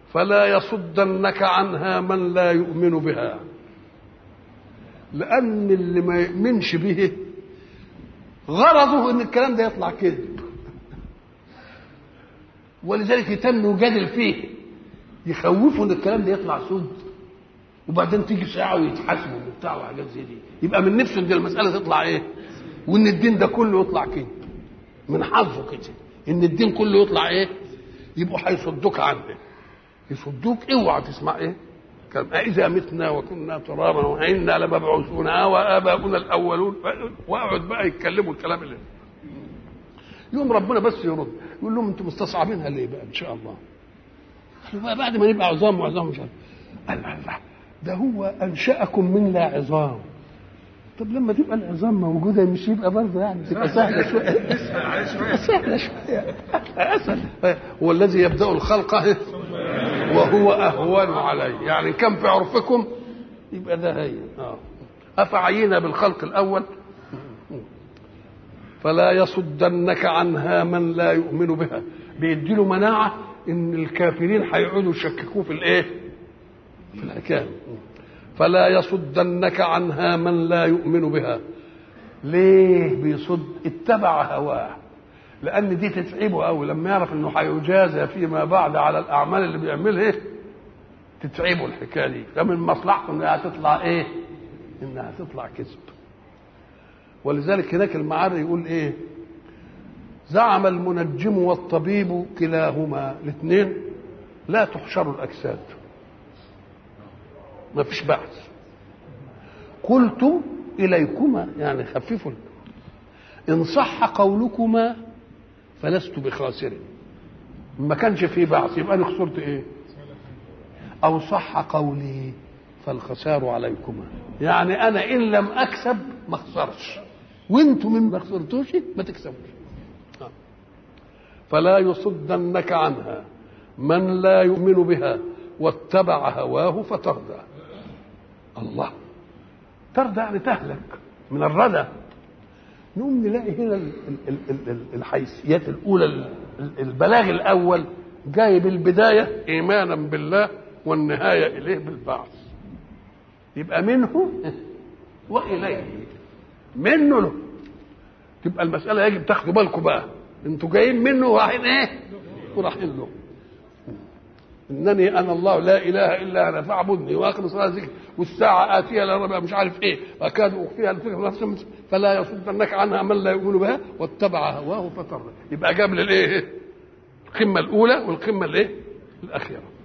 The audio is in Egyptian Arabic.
فلا يصدنك عنها من لا يؤمن بها لأن اللي ما يؤمنش به غرضه ان الكلام ده يطلع كذب ولذلك يتم يجادل فيه يخوفوا ان الكلام ده يطلع سود وبعدين تيجي ساعه ويتحاسبوا وبتاع وحاجات زي دي يبقى من نفسه ان المساله تطلع ايه وان الدين ده كله يطلع كده من حظه كده ان الدين كله يطلع ايه يبقوا هيصدوك عنه يصدوك اوعى تسمع ايه كلام اذا متنا وكنا ترابا وانا لمبعوثون واباؤنا الاولون واقعد بقى يتكلموا الكلام اللي يوم ربنا بس يرد يقول لهم انتم مستصعبينها ليه بقى ان شاء الله قالوا بقى بعد ما نبقى عظام وعظام مش عارف قال الله ده هو انشاكم من لا عظام طب لما تبقى العظام موجوده مش يبقى برضه يعني تبقى سهله شويه سهله شويه اسهل هو الذي يبدا الخلق وهو اهون عليه يعني كم في عرفكم يبقى ده هي اه افعينا بالخلق الاول فلا يصدنك عنها من لا يؤمن بها بيديله مناعه ان الكافرين هيقعدوا يشككوه في الايه في الحكايه فلا يصدنك عنها من لا يؤمن بها ليه بيصد اتبع هواه لان دي تتعبه قوي لما يعرف انه هيجازى فيما بعد على الاعمال اللي بيعملها تتعبه الحكايه دي فمن مصلحته انها تطلع ايه انها تطلع كذب ولذلك هناك المعاري يقول ايه زعم المنجم والطبيب كلاهما الاثنين لا تحشر الاجساد ما فيش بعث قلت اليكما يعني خففوا ان صح قولكما فلست بخاسر ما كانش في بعث يبقى انا خسرت ايه او صح قولي فالخسار عليكما يعني انا ان لم اكسب ما اخسرش وانتم من ما خسرتوش ما تكسبوش فلا يصدنك عنها من لا يؤمن بها واتبع هواه فتردى الله تردى يعني تهلك من الردى نقوم نلاقي هنا ال- ال- ال- ال- الحيثيات الاولى ال- ال- البلاغ الاول جاي بالبدايه ايمانا بالله والنهايه اليه بالبعث يبقى منه واليه منه له تبقى المساله يجب تاخدوا بالكم بقى انتوا جايين منه ورايحين ايه ورايحين له انني انا الله لا اله الا انا فاعبدني واقم صلاه ذكر والساعه اتيه لا ربع مش عارف ايه اكاد اخفيها الفكره نفس فلا يصدنك عنها من لا يؤمن بها واتبع هواه فتردى يبقى جاب للايه القمه الاولى والقمه الايه الاخيره